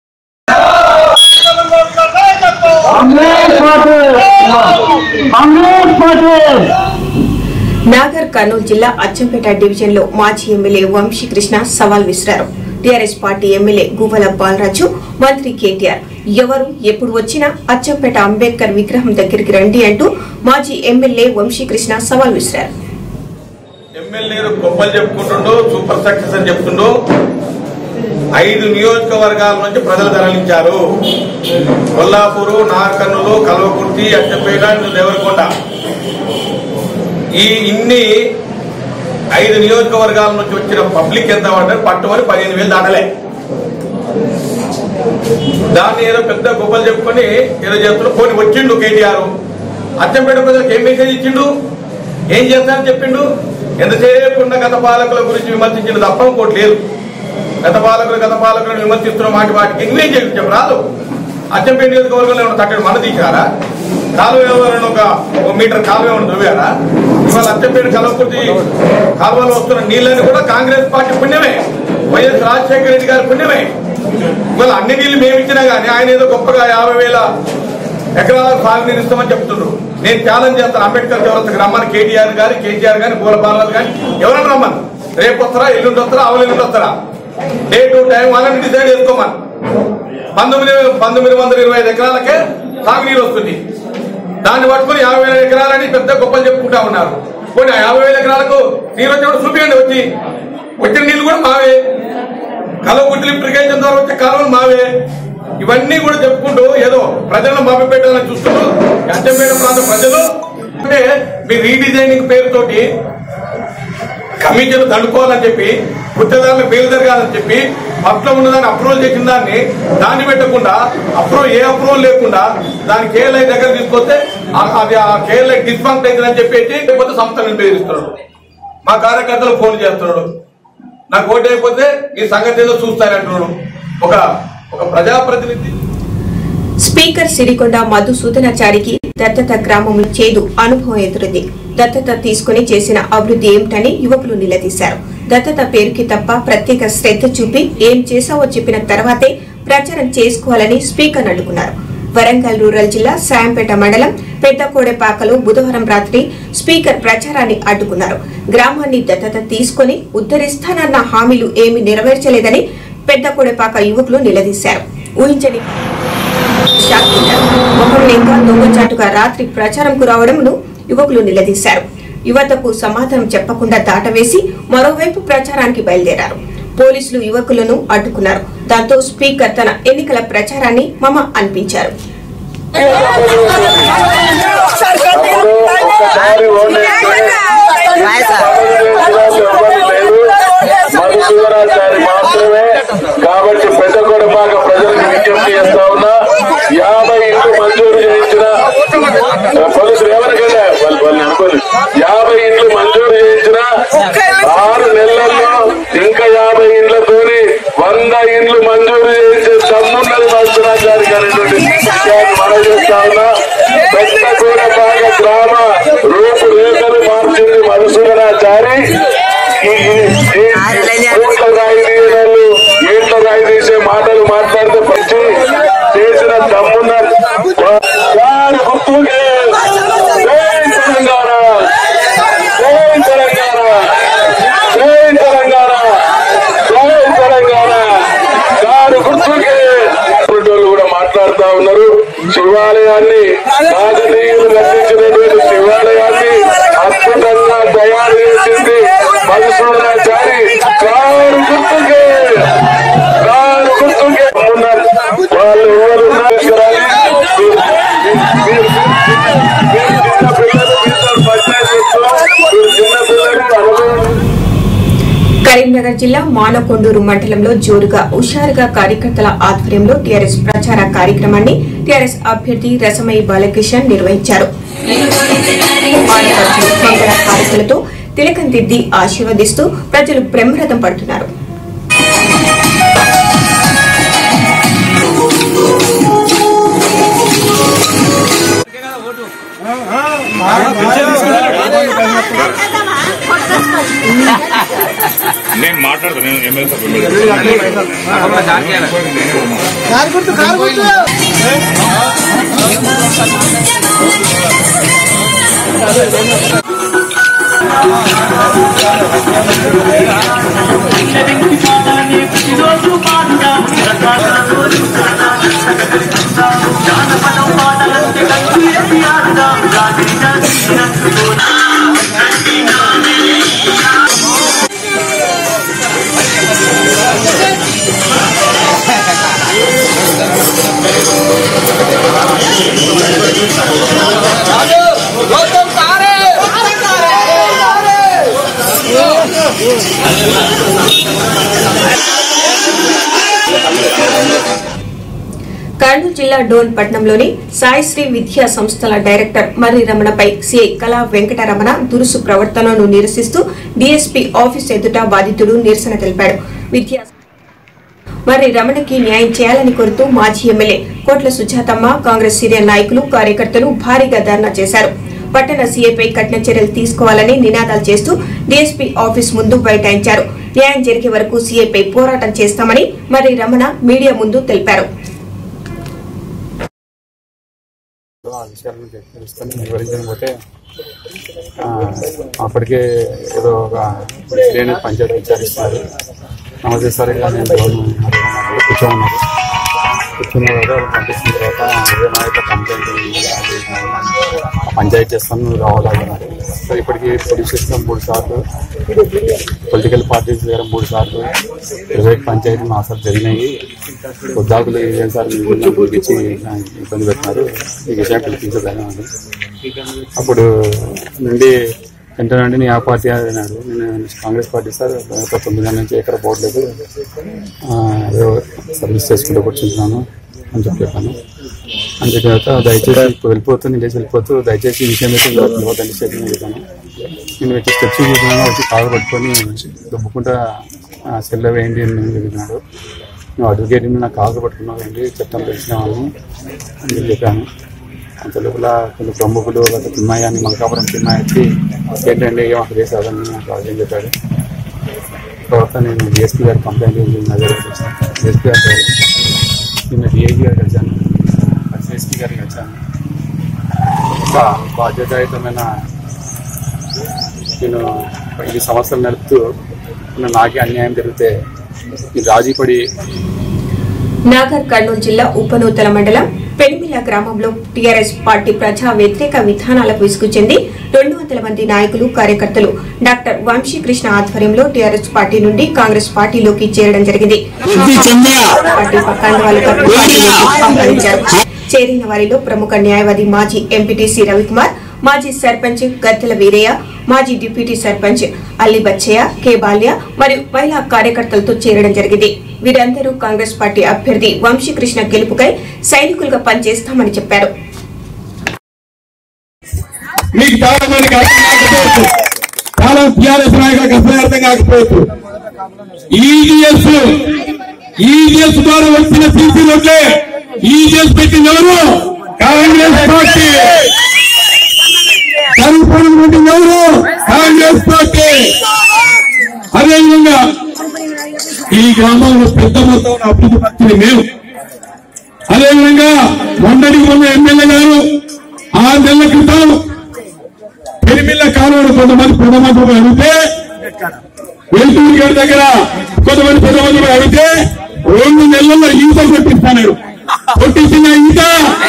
నాగర్ కర్నూలు జిల్లా అచ్చంపేట డివిజన్ లో మాజీ ఎమ్మెల్యే వంశీ కృష్ణ సవాల్ విసిరారు TRS party MLA Guvvala Balaraju మంత్రి కేటీఆర్ ఎవరు ఎప్పుడు వచ్చినా అచ్చంపేట అంబేద్కర్ విగ్రహం దగ్గరికి రండి అంటూ మాజీ ఎమ్మెల్యే వంశీ కృష్ణ సవాల్ విసిరారు ఎమ్మెల్యేలు గొప్పలు చెప్పుకుంటుండో సూపర్ సక్సెస్ అని చెప్తుండో ఐదు నియోజకవర్గాల నుంచి ప్రజలు తరలించారు కొల్లాపూరు నార్కర్నూలు కల్వకుర్తి అచ్చంపేట దేవరకొండ ఈ ఇన్ని ఐదు నియోజకవర్గాల నుంచి వచ్చిన పబ్లిక్ ఎంత పడ్డారు పట్టుమని పదిహేను వేలు దాటలే దాన్ని ఏదో పెద్ద గొప్పలు చెప్పుకొని ఏదో చేస్తున్నా పోనీ వచ్చిండు కేటీఆర్ అచ్చంపేట ప్రజలకు ఏం మెసేజ్ ఇచ్చిండు ఏం చేస్తానని చెప్పిండు ఎంతసేపు ఉన్న గత పాలకుల గురించి విమర్శించిండు తప్ప ఇంకోటి లేదు గత పాలకులు గత పాలకులను విమర్శిస్తున్న మాటి వాటికి ఇంగ్లీష్ చేసి చెప్పరాదు అచ్చంపేట నియోజకవర్గంలో ఏమైనా తగ్గడు మన తీశారా కాలువ ఏమైనా ఒక ఒక మీటర్ కాలువ ఏమైనా దువ్వారా ఇవాళ అచ్చంపేట కలవకుర్తి కాలువలో వస్తున్న నీళ్ళని కూడా కాంగ్రెస్ పార్టీ పుణ్యమే వైఎస్ రాజశేఖర రెడ్డి గారి పుణ్యమే ఇవాళ అన్ని నీళ్లు మేము ఇచ్చినా గానీ ఆయన ఏదో గొప్పగా యాభై వేల ఎకరాలకు సాగునీరు ఇస్తామని చెప్తున్నారు నేను ఛాలెంజ్ చేస్తాను అంబేద్కర్ చౌరస్తకి రమ్మని కేటీఆర్ గారి కేసీఆర్ గాని పూల బాలరాజు గాని ఎవరైనా రమ్మని రేపు వస్తారా ఎల్లుండి వస్తారా అవలెల్లుండి వస్తారా డే టు టైం వాళ్ళని డిసైడ్ చేసుకోమని పంతొమ్మిది పంతొమ్మిది వందల ఇరవై ఐదు ఎకరాలకే సాగునీరు వస్తుంది దాన్ని పట్టుకుని యాభై వేల ఎకరాలని పెద్ద గొప్పలు చెప్పుకుంటా ఉన్నారు పోనీ ఆ యాభై వేల ఎకరాలకు నీరు వచ్చినప్పుడు చూపించండి వచ్చి వచ్చిన నీళ్ళు కూడా మావే కలవ గుడ్లు ఇరిగేషన్ ద్వారా వచ్చే కాలువలు మావే ఇవన్నీ కూడా చెప్పుకుంటూ ఏదో ప్రజలను మభ్య పెట్టాలని చూస్తుంటూ అచ్చంపేట ప్రాంత ప్రజలు అంటే మీ రీడిజైనింగ్ పేరుతోటి కమిషన్ దండుకోవాలని చెప్పి గుత్తదారులు పేరు జరగాలని చెప్పి పట్ల ఉన్నదాన్ని అప్రూవల్ చేసిన దాన్ని దాన్ని పెట్టకుండా అప్రూవల్ ఏ అప్రూవల్ లేకుండా దాన్ని కేఎల్ఐ దగ్గర తీసుకొస్తే ఆ- అది ఆ కేఎల్ఐ డిస్ఫంక్ట్ అవుతుందని చెప్పేసి లేకపోతే సంస్థలను బెదిరిస్తున్నాడు మా కార్యకర్తలు ఫోన్ చేస్తున్నాడు నాకు ఓటు అయిపోతే ఈ సంగతి ఏదో చూస్తారంటున్నాడు ఒక ఒక ప్రజాప్రతినిధి స్పీకర్ సిరికొండ మధుసూదనాచారికి దత్తత గ్రామంలో చేదు అనుభవం ఎదురుంది దత్తత తీసుకుని చేసిన అభివృద్ధి ఏమిటని యువకులు నిలదీశారు దత్తత పేరుకి తప్ప ప్రత్యేక శ్రద్ధ చూపి ఏం చేశావో చెప్పిన తర్వాతే ప్రచారం చేసుకోవాలని స్పీకర్ అడ్డుకున్నారు వరంగల్ రూరల్ జిల్లా సాయంపేట మండలం పెద్దకోడెపాకలో బుధవారం రాత్రి స్పీకర్ ప్రచారాన్ని అడ్డుకున్నారు గ్రామాన్ని దత్తత తీసుకుని ఉద్ధరిస్తానన్న హామీలు ఏమీ నెరవేర్చలేదని పెద్దకోడెపాక యువకులు నిలదీశారు ఊహించని షాక్ తిన్నారు మొహం లేక దొంగచాటుగా రాత్రి ప్రచారంకు రావడంను యువకులు నిలదీశారు యువతకు సమాధానం చెప్పకుండా దాటవేసి మరోవైపు ప్రచారానికి బయలుదేరారు పోలీసులు యువకులను అడ్డుకున్నారు దాంతో స్పీకర్ తన ఎన్నికల ప్రచారాన్ని మమ అనిపించారు మధుసూదనాచారి మాత్రమే కాబట్టి పెద్ద కొడపాక ప్రజలకు విజ్ఞప్తి చేస్తా ఉన్నా యాభై ఇండ్లు మంజూరు చేయించిన పోలీసులు ఎవరికైనా వాళ్ళు వాళ్ళు అనుకోలేదు యాభై ఇండ్లు మంజూరు చేయించిన ఆరు నెలల్లో ఇంకా యాభై ఇండ్లతోని వంద ఇండ్లు మంజూరు చేయించే తమ్మున్నది మధుసూదనాచారికి అనేటువంటి విషయాన్ని మనం చేస్తా ఉన్నా పెద్ద కొడపాక గ్రామ రూపురేఖలు మార్చింది మధుసూదనాచారి ఈ ఈ- ఈ ఓట్ల రాయి తీయడాలు ఏట్ల రాయి తీసే మాటలు మాట్లాడితే పచ్చి చేసిన తమ్మున్న వారి గుర్తుకే జై తెలంగాణ జై తెలంగాణ జై తెలంగాణ జై తెలంగాణ వారి గుర్తుకే వాళ్ళు కూడా మాట్లాడుతా ఉన్నారు శివాలయాన్ని కాకతీయులు కట్టించినటువంటి శివాలయాన్ని అద్భుతంగా తయారు చేసింది మధుసూదనాచారి కారు గుర్తుకే కారు గుర్తుకే ఉన్నారు వాళ్ళు ఎవరు ఉన్నారు చూడాలి. మీరు- మీరు- మీరు చిన్న పిల్లలు మీతో పంచాయతీ చేస్తున్నాం. మీరు చిన్న పిల్లలు అనుభవం కరీంనగర్ జిల్లా మానకొండూరు మండలంలో జోరుగా హుషారుగా కార్యకర్తల ఆధ్వర్యంలో టీఆర్ఎస్ ప్రచార కార్యక్రమాన్ని టీఆర్ఎస్ అభ్యర్థి రసమయ్య బాలకిషన్ నిర్వహించారు ఆడపడుచులు మంగళ హారతులతో తిలకం దిద్ది ఆశీర్వదిస్తూ ప్రజలు బ్రహ్మరథం పడుతున్నారు నేను మాట్లాడతాను నేను ఎమ్మెల్యే గౌతమ్ కారే కర్నూలు జిల్లా డోన్ పట్నంలోని సాయిశ్రీ విద్యా సంస్థల డైరెక్టర్ మర్రి రమణపై సిఐ కళా వెంకటరమణ దురుసు ప్రవర్తనను నిరసిస్తూ డీఎస్పీ ఆఫీస్ ఎదుట బాధితుడు నిరసన తెలిపాడు విద్యా మరి రమణకి న్యాయం చేయాలని కోరుతూ మాజీ ఎమ్మెల్యే కోట్ల సుజాతమ్మ కాంగ్రెస్ సీనియర్ నాయకులు కార్యకర్తలు భారీగా ధర్నా చేశారు పట్టణ సీఐపై కఠిన చర్యలు తీసుకోవాలని నినాదాలు చేస్తూ డీఎస్పీ ఆఫీస్ ముందు బైఠాయించారు న్యాయం జరిగే వరకు సీఐపై పోరాటం చేస్తామని మరి రమణ మీడియా ముందు తెలిపారు ఆ విషయాలను తెలుసుకొని వివరించకపోతే ఆ, అప్పటికే ఏదో ఒక లేని పంచాయతీ విచారిస్తున్నారు నమస్తే సార్ ఇలా నేను లోను కూర్చోమన్నారు కూర్చున్న తర్వాత వాళ్ళు పంపించిన తర్వాత ఏమైనా ఇట్లా కంప్లైంట్ ఉంది, అది ఇది అని. ఆ పంచాయతీ చేస్తాను నువ్వు రావాలన్నారు సో ఇప్పటికి పోలీస్ స్టేషన్లో మూడు సార్లు పొలిటికల్ పార్టీస్ దగ్గర మూడు సార్లు ప్రైవేట్ పంచాయతీ మాసాలు జరిగినాయి ఉద్యోగులు ఏం సార్ మీరు నాకు ఇచ్చి ఇబ్బంది పెట్టినారు ఈ విషయం పిలిపించదని అని. అప్పుడు నుండి వెంటనే నీ ఆ పార్టీ అన్నాడు నేను కాంగ్రెస్ పార్టీ సార్ గత తొమ్మిది నెలల నుంచి ఎక్కడ పోవట్లేదు ఆ, ఏదో సర్వీస్ చేసుకుంటూ కూర్చుంటున్నాను అని చెప్పి చెప్పాను అని చెప్పిన తర్వాత దయచేసి ఇప్పుడు వెళ్ళిపోతూ నేను లేచి వెళ్ళిపోతూ దయచేసి ఈ విషయం అయితే వెళ్ళిపోతండి స్టేషన్ చెప్పాను నేను వచ్చి స్టెప్స్ చూసినాను వచ్చి కాలు పట్టుకొని దుబ్బుకుంటా సెల్లో వేయండి అని నేను చెప్పినాడు నువ్వు అడ్వకేట్ నాకు కాలు పట్టుకున్నావు ఏంటి చట్టం తెలిసిన వాళ్ళని అని చెప్పి చెప్పాను అంత లోపల కొన్ని ప్రముఖులు లేకపోతే తిమ్మాయి అని మంకాపురం తిమ్మాయి వచ్చి ఏంటంటే ఏం అక్కడ చేసాదని నాకు అదేం చెప్పాడు తర్వాత నేను డిఎస్పీ గారి కంప్లైంట్ నా దగ్గర వచ్చాను డిఎస్పీ గారు గారు నిన్న డిఐజీ గారికి వచ్చాను ఎస్పీ గారికి వచ్చాను ఇంకా బాధ్యతాయుతమైన నేను ఐదు సంవత్సరాలు నడుపుతూ ఉన్న నాకే అన్యాయం జరిగితే ఈ రాజీ పడి నాగర్ కర్నూలు జిల్లా ఉపనూతల మండలం పెడిమిల్ల గ్రామంలో టీఆర్ఎస్ పార్టీ ప్రజా వ్యతిరేక విధానాలకు విసుగు చెంది రెండు వందల మంది నాయకులు కార్యకర్తలు డాక్టర్ వంశీకృష్ణ ఆధ్వర్యంలో టీఆర్ఎస్ పార్టీ నుండి కాంగ్రెస్ పార్టీలోకి చేరడం జరిగింది పార్టీ పక్కాండవాళ్ళ పార్టీలోకి ఆహ్వానించారు చేరిన వారిలో ప్రముఖ న్యాయవాది మాజీ ఎంపీటీసీ రవికుమార్ మాజీ సర్పంచ్ గద్దెల వీరయ్య మాజీ డిప్యూటీ సర్పంచ్ అల్లి బచ్చయ్య కె బాల్య మరియు మహిళా కార్యకర్తలతో చేరడం జరిగింది వీరందరూ కాంగ్రెస్ పార్టీ అభ్యర్థి వంశీకృష్ణ గెలుపుకై సైనికులుగా పనిచేస్తామని చెప్పారు మీకు చాలా మందికి అర్థం కాకపోవచ్చు చాలా టీఆర్ఎస్ నాయకులకు అసలు అర్థం కాకపోవచ్చు ఈజీఎస్ ఈజీఎస్ ద్వారా వచ్చిన సీసీ రోడ్లే ఈజీఎస్ పెట్టింది ఎవరు కాంగ్రెస్ పార్టీ కరుపురం పెట్టింది ఎవరు కాంగ్రెస్ పార్టీ అదేవిధంగా ఈ గ్రామంలో పెద్ద మొత్తంలో అభివృద్ధి పరిచింది మేము అదేవిధంగా మొన్నటికి మొన్న ఎమ్మెల్యే గారు ఆరు నెలల క్రితం పెరిమిల్ల కాలువలు కొంతమంది ప్రథమంత్రి అడిగితే వెలుతురు గేట్ దగ్గర కొంతమంది ప్రథమంత్రి అడిగితే రెండు నెలల్లో ఈత కొట్టిస్తాను కొట్టించిన ఈత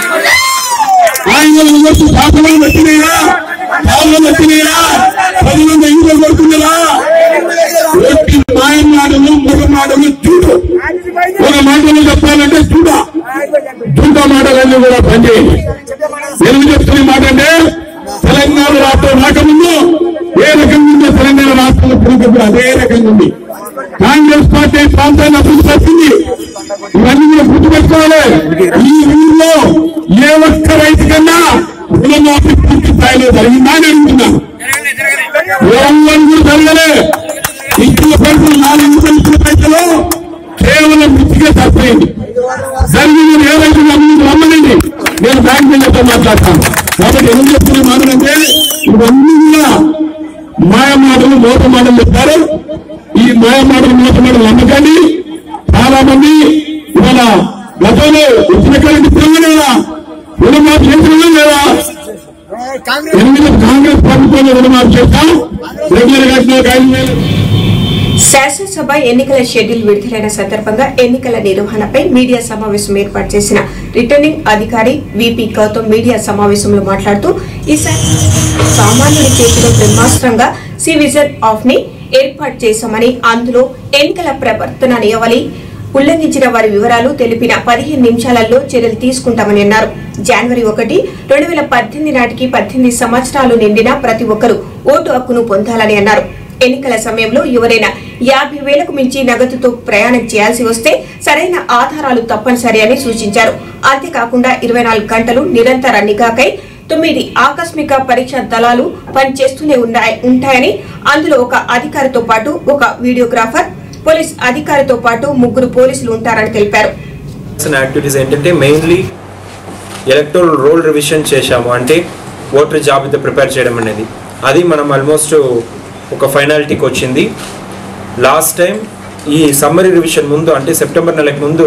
ఆయన వచ్చి శాసనాలు వచ్చినాయా కాళ్ళు వచ్చినాయా పది మంది ఈత కొడుతున్నారా ఒట్టి మాయ మాటలు మగ మాటలు చూడు ఒక మాటలు చెప్పాలంటే చూడ జూట మాటలన్నీ కూడా పనిచేయండి ఎందుకు చెప్తున్న మాట అంటే తెలంగాణ రాష్ట్రం రాకముందు ఏ రకంగా ఉందో తెలంగాణ రాష్ట్రంలో పురోగతి అదే రకంగా ఉంది కాంగ్రెస్ పార్టీ ప్రాంతాన్ని అభివృద్ధి చేసింది ఇవన్నీ కూడా గుర్తుపెట్టుకోవాలి ఈ ఊళ్ళో ఏ ఒక్క రైతు కన్నా రుణమాఫీ పూర్తి స్థాయిలో జరిగిందా అని అడుగుతున్నాను ఎవరు కూడా జరగలే ఇచ్చిన పైసలు నాలుగు వందల ఇచ్చిన పైసలు కేవలం మిచ్చిగా సరిపోయింది జరిగింది ఏ రైతు అభివృద్ధి రమ్మనండి నేను బ్యాంక్ మేనేజర్తో మాట్లాడతాను కాబట్టి ఏం చెప్తున్న మాటలంటే ఇవన్నీ కూడా మాయ మాటలు మోత మాటలు చెప్తారు ఈ మాయ మాటలు మోత మాటలు నమ్మకండి చాలా మంది ఇవాళ గతంలో వచ్చిన కరెంట్ తిరగలేదా రుణమాఫీ చేసిన లేదా ఎనిమిది కాంగ్రెస్ ప్రభుత్వంలో రుణమాఫీ చేస్తాం రెగ్యులర్ కట్టిన ఒక ఐదు వేలు శాసనసభ ఎన్నికల షెడ్యూల్ విడుదలైన సందర్భంగా ఎన్నికల నిర్వహణపై మీడియా సమావేశం ఏర్పాటు చేసిన రిటర్నింగ్ అధికారి విపి గౌతమ్ మీడియా సమావేశంలో మాట్లాడుతూ ఈసారి సామాన్యుడి చేతిలో బ్రహ్మాస్త్రంగా సి విజన్ ఆఫ్ ని ఏర్పాటు చేశామని అందులో ఎన్నికల ప్రవర్తన నియవలి ఉల్లంఘించిన వారి వివరాలు తెలిపిన పదిహేను నిమిషాలలో చర్యలు తీసుకుంటామని అన్నారు జనవరి ఒకటి రెండు వేల పద్దెనిమిది నాటికి పద్దెనిమిది సంవత్సరాలు నిండిన ప్రతి ఒక్కరూ ఓటు హక్కును పొందాలని అన్నారు ఎన్నికల సమయంలో ఎవరైనా యాభై వేలకు మించి నగదుతో ప్రయాణం చేయాల్సి వస్తే సరైన ఆధారాలు తప్పనిసరి అని సూచించారు అంతేకాకుండా ఇరవై నాలుగు గంటలు నిరంతర నిఘాకై తొమ్మిది ఆకస్మిక పరీక్ష దళాలు పనిచేస్తూనే ఉన్నాయి ఉంటాయని అందులో ఒక అధికారితో పాటు ఒక వీడియోగ్రాఫర్ పోలీస్ అధికారితో పాటు ముగ్గురు పోలీసులు ఉంటారని తెలిపారు చేసిన యాక్టివిటీస్ ఏంటంటే మెయిన్లీ ఎలక్టోరల్ రోల్ రివిజన్ చేశాము అంటే ఓటర్ జాబితా ప్రిపేర్ చేయడం అనేది అది మనం ఆల్మోస్ట్ ఒక ఫైనాలిటీకి వచ్చింది లాస్ట్ టైం ఈ సమ్మరీ రివిజన్ ముందు అంటే సెప్టెంబర్ నెలకు ముందు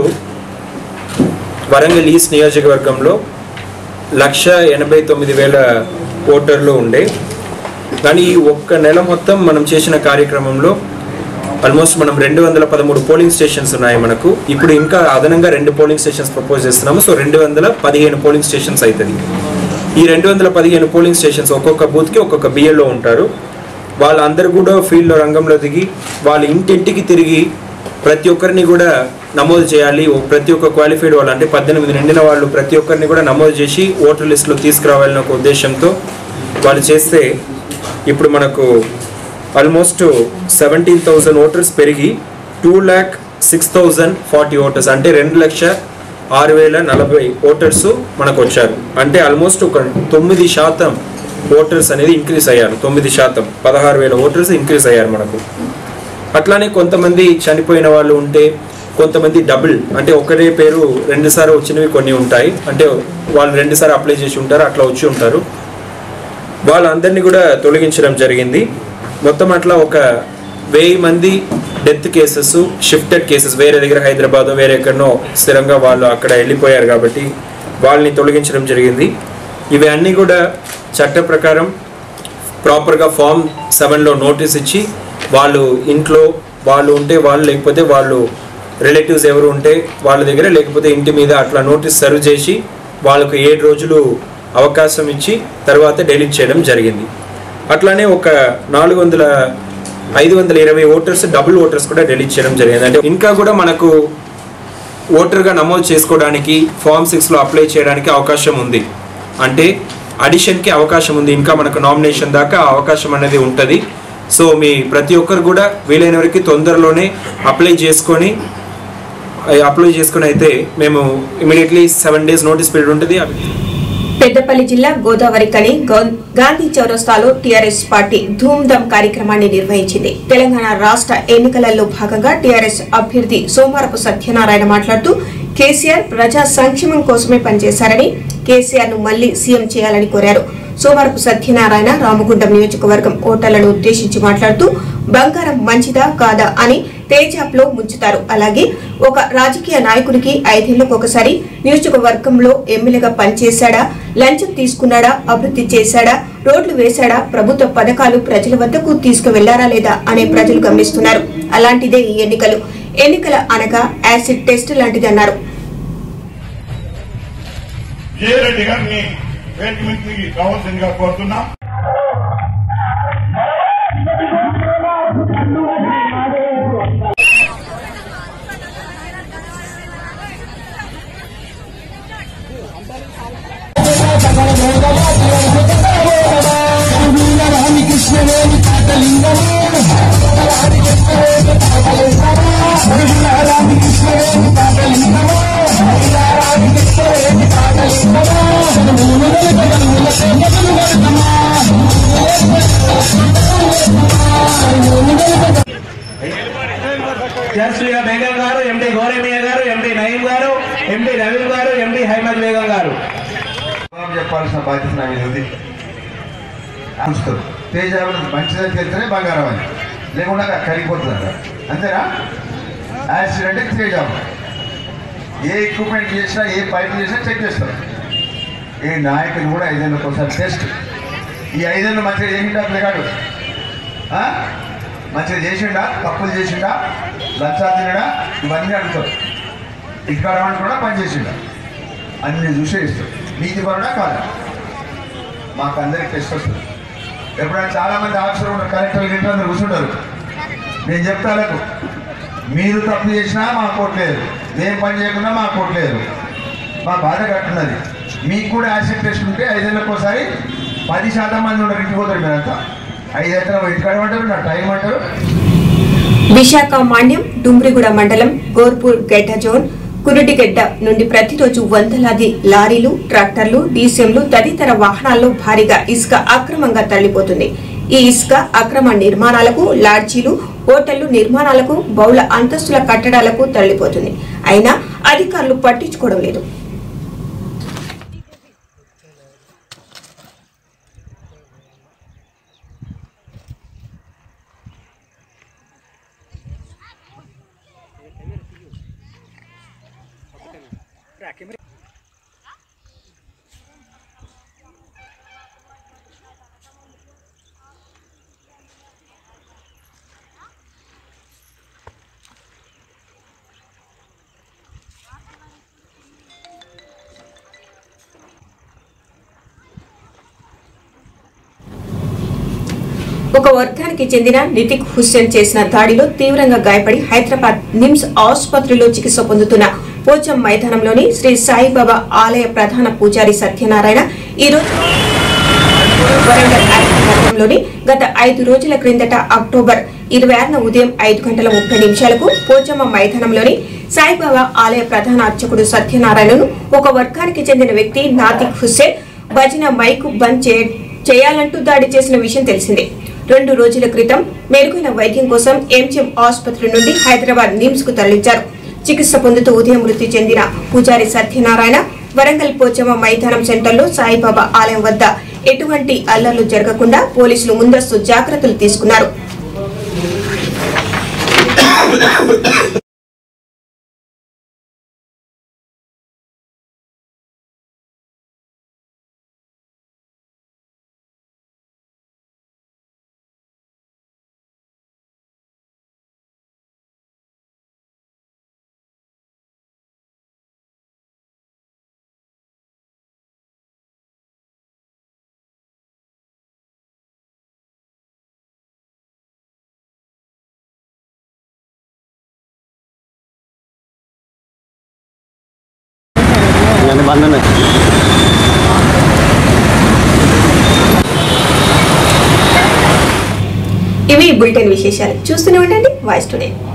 వరంగల్ ఈస్ట్ నియోజకవర్గంలో లక్ష ఎనభై తొమ్మిది వేల ఓటర్లు ఉండే కానీ ఈ ఒక్క నెల మొత్తం మనం చేసిన కార్యక్రమంలో ఆల్మోస్ట్ మనం రెండు వందల పదమూడు పోలింగ్ స్టేషన్స్ ఉన్నాయి మనకు ఇప్పుడు ఇంకా అదనంగా రెండు పోలింగ్ స్టేషన్స్ ప్రపోజ్ చేస్తున్నాము సో రెండు వందల పదిహేను పోలింగ్ స్టేషన్స్ అవుతుంది ఈ రెండు వందల పదిహేను పోలింగ్ స్టేషన్స్ ఒక్కొక్క బూత్కి ఒక్కొక్క బిఎల్ఓ ఉంటారు వాళ్ళందరూ కూడా ఫీల్డ్లో రంగంలో దిగి వాళ్ళ ఇంటింటికి తిరిగి ప్రతి ఒక్కరిని కూడా నమోదు చేయాలి ఓ- ప్రతి ఒక్క క్వాలిఫైడ్ వాళ్ళు అంటే పద్దెనిమిది నిండిన వాళ్ళు ప్రతి ఒక్కరిని కూడా నమోదు చేసి ఓటర్ లిస్టులో తీసుకురావాలనే ఒక ఉద్దేశంతో వాళ్ళు చేస్తే ఇప్పుడు మనకు ఆల్మోస్ట్ సెవెంటీన్ థౌజండ్ ఓటర్స్ పెరిగి two lakh six thousand forty voters అంటే రెండు లక్ష ఆరు వేల నలభై ఓటర్స్ మనకు వచ్చారు అంటే ఆల్మోస్ట్ ఒక తొమ్మిది శాతం ఓటర్స్ అనేది ఇంక్రీజ్ అయ్యారు తొమ్మిది శాతం పదహారు వేల ఓటర్స్ ఇంక్రీజ్ అయ్యారు మనకు అట్లానే కొంతమంది చనిపోయిన వాళ్ళు ఉంటే కొంతమంది డబుల్ అంటే ఒకటే పేరు రెండుసార్లు వచ్చినవి కొన్ని ఉంటాయి అంటే వాళ్ళు రెండుసార్లు అప్లై చేసి ఉంటారు అట్లా వచ్చి ఉంటారు వాళ్ళందరినీ కూడా తొలగించడం జరిగింది మొత్తం అట్లా ఒక వెయ్యి మంది డెత్ కేసెస్ షిఫ్టెడ్ కేసెస్ వేరే దగ్గర హైదరాబాద్ వేరే ఎక్కడనో స్థిరంగా వాళ్ళు అక్కడ వెళ్ళిపోయారు కాబట్టి వాళ్ళని తొలగించడం జరిగింది ఇవి అన్నీ కూడా చట్ట ప్రకారం ప్రాపర్గా ఫామ్ సెవెన్లో నోటీస్ ఇచ్చి వాళ్ళు ఇంట్లో వాళ్ళు ఉంటే వాళ్ళు లేకపోతే వాళ్ళు రిలేటివ్స్ ఎవరు ఉంటే వాళ్ళ దగ్గర లేకపోతే ఇంటి మీద అట్లా నోటీస్ సర్వ్ చేసి వాళ్ళకు ఏడు రోజులు అవకాశం ఇచ్చి తర్వాత డెలీట్ చేయడం జరిగింది అట్లానే ఒక నాలుగు వందల ఐదు వందల ఇరవై ఓటర్స్ డబుల్ ఓటర్స్ కూడా డెలీట్ చేయడం జరిగింది అంటే ఇంకా కూడా మనకు ఓటర్గా నమోదు చేసుకోవడానికి ఫామ్ సిక్స్లో అప్లై చేయడానికి అవకాశం ఉంది అంటే అడిషన్కి అవకాశం ఉంది ఇంకా మనకు నామినేషన్ దాకా ఆ అవకాశం అనేది ఉంటుంది సో మీ ప్రతి ఒక్కరు కూడా వీలైన వరకు తొందరలోనే అప్లై చేసుకొని అప్లై చేసుకుని అయితే మేము immediately seven days notice period ఉంటుంది పెద్దపల్లి జిల్లా గోదావరి కని గౌ- గాంధీ చౌరస్తాలో టీఆర్ఎస్ పార్టీ ధూమ్ధామ్ కార్యక్రమాన్ని నిర్వహించింది తెలంగాణ రాష్ట్ర ఎన్నికలలో భాగంగా టీఆర్ఎస్ అభ్యర్థి సోమవారపు సత్యనారాయణ మాట్లాడుతూ కేసీఆర్ ప్రజా సంక్షేమం కోసమే పనిచేశారని కేసీఆర్ ను మళ్లీ సీఎం చేయాలని కోరారు సోమవారపు సత్యనారాయణ రామగుండం నియోజకవర్గం ఓటర్లను ఉద్దేశించి మాట్లాడుతూ బంగారం మంచిదా కాదా అని తేజాప్ లో ముంచుతారు అలాగే ఒక రాజకీయ నాయకుడికి ఐదేళ్లకు ఒకసారి నియోజకవర్గంలో ఎమ్మెల్యేగా పనిచేశాడా లంచం తీసుకున్నాడా అభివృద్ధి చేశాడా రోడ్లు వేశాడా ప్రభుత్వ పథకాలు ప్రజల వద్దకు తీసుకువెళ్లారా లేదా అనే ప్రజలు గమనిస్తున్నారు అలాంటిదే ఈ ఎన్నికలు ఎన్నికల అనగా యాసిడ్ టెస్ట్ లాంటిదన్నారు ఏ రెడ్డి గారిని వేదిక మీదకి రావాల్సిందిగా కోరుతున్నాం జస్టిగా బేగం గారు ఎండి గౌరమియ గారు ఎండి నయీం గారు ఎండి నవీన్ గారు ఎండి హైమద్ బేగం గారు చెప్పాల్సిన బాధ్యత నా మీద ఉంది ఉంచుతారు తేజ అభివృద్ధి మంచిదని తెలిస్తేనే బంగారం అని లేకుండా కరిగిపోతుంది అక్కడ అంతేనా యాక్సిడెంట్ అంటే తేజ ఏ ఎక్విప్మెంట్ చేసినా ఏ పైపు చేసినా చెక్ చేస్తారు ఏ నాయకులు కూడా ఐదేళ్ళకి ఒకసారి టెస్ట్ ఈ ఐదేళ్ళు మంచిగా చేసిండా పిల్లగాడు ఆ? మంచిగా చేసిండా తప్పులు చేసిండా లంచాలు తినడా ఇవన్నీ అడుగుతారు ఇక్కడ వాడు కూడా పని చేసిండా అన్ని చూసే ఇస్తారు నీతి పరుడా కాదా మాకు అందరికి టెస్ట్ వస్తుంది ఎప్పుడైనా చాలా మంది ఆఫీసర్ ఉన్నారు కలెక్టర్ గిట్టర్ అందరు కూర్చుంటారు నేను చెప్తాలకు మీరు తప్పు చేసినా మా కోట్లేదు మేము పని చేయకుండా మా కోట్లేదు మా బాధ కట్టున్నది మీకు కూడా యాసిడ్ టెస్ట్ ఉంటే ఐదేళ్ళకి ఒకసారి పది శాతం మంది ఉన్నారు ఇంటికి పోతారు మీరంతా ఐదు ఎకరాలు ఇంటికాడ అంటారు నా టైం అంటారు విశాఖ మాన్యం డుమ్రిగూడ మండలం గోర్పూర్ గెడ్డ జోన్ కురుటిగెడ్డ నుండి ప్రతిరోజు వందలాది లారీలు ట్రాక్టర్లు డీసీఎంలు తదితర వాహనాల్లో భారీగా ఇసుక అక్రమంగా తరలిపోతుంది ఈ ఇసుక అక్రమ నిర్మాణాలకు లాడ్జీలు హోటళ్లు నిర్మాణాలకు బహుళ అంతస్తుల కట్టడాలకు తరలిపోతుంది అయినా అధికారులు పట్టించుకోవడం లేదు ఒక వర్గానికి చెందిన నితిక్ హుస్సేన్ చేసిన దాడిలో తీవ్రంగా గాయపడి హైదరాబాద్ నిమ్స్ ఆసుపత్రిలో చికిత్స పొందుతున్న పోచం మైదానంలోని శ్రీ సాయిబాబా ఆలయ ప్రధాన పూజారి సత్యనారాయణ ఈ రోజు వరంగల్ నగరంలోని గత ఐదు రోజుల క్రిందట అక్టోబర్ ఇరవై ఆరున ఉదయం ఐదు గంటల ముప్పై నిమిషాలకు పోచమ్మ మైదానంలోని సాయిబాబా ఆలయ ప్రధాన అర్చకుడు సత్యనారాయణను ఒక వర్గానికి చెందిన వ్యక్తి నాతిక్ హుస్సేన్ భజన మైకు బంద్ చే- చేయాలంటూ దాడి చేసిన విషయం తెలిసిందే రెండు రోజుల క్రితం మెరుగైన వైద్యం కోసం ఎంజిఎం ఆసుపత్రి నుండి హైదరాబాద్ నిమ్స్ కు తరలించారు చికిత్స పొందుతూ ఉదయం మృతి చెందిన పూజారి సత్యనారాయణ వరంగల్ పోచమ్మ మైదానం సెంటర్లో సాయిబాబా ఆలయం వద్ద ఎటువంటి అల్లర్లు జరగకుండా పోలీసులు ముందస్తు జాగ్రత్తలు తీసుకున్నారు ఇవి బులెటిన్ విశేషాలు చూస్తూనే ఉండండి వాయిస్ టుడే